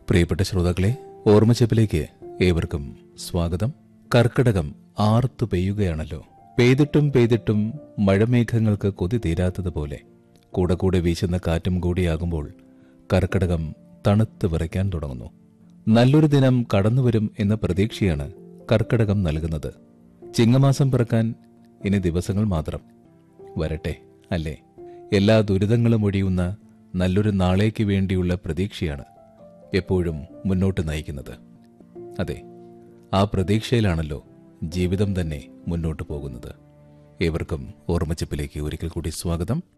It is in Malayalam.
പ്രിയപ്പെട്ട ശ്രോതാക്കളെ ഓർമ്മച്ചപ്പിലേക്ക് ഏവർക്കും സ്വാഗതം കർക്കിടകം ആർത്തു പെയ്യുകയാണല്ലോ പെയ്തിട്ടും പെയ്തിട്ടും മഴമേഘങ്ങൾക്ക് കൊതി തീരാത്തതുപോലെ കൂടെ കൂടെ വീശുന്ന കാറ്റും കൂടിയാകുമ്പോൾ കർക്കിടകം തണുത്ത് വിറയ്ക്കാൻ തുടങ്ങുന്നു നല്ലൊരു ദിനം കടന്നുവരും എന്ന പ്രതീക്ഷയാണ് കർക്കിടകം നൽകുന്നത് ചിങ്ങമാസം പിറക്കാൻ ഇനി ദിവസങ്ങൾ മാത്രം വരട്ടെ അല്ലേ എല്ലാ ദുരിതങ്ങളും ഒഴിയുന്ന നല്ലൊരു നാളേക്ക് വേണ്ടിയുള്ള പ്രതീക്ഷയാണ് എപ്പോഴും മുന്നോട്ട് നയിക്കുന്നത് അതെ ആ പ്രതീക്ഷയിലാണല്ലോ ജീവിതം തന്നെ മുന്നോട്ട് പോകുന്നത് ഏവർക്കും ഓർമ്മച്ചപ്പിലേക്ക് ഒരിക്കൽ കൂടി സ്വാഗതം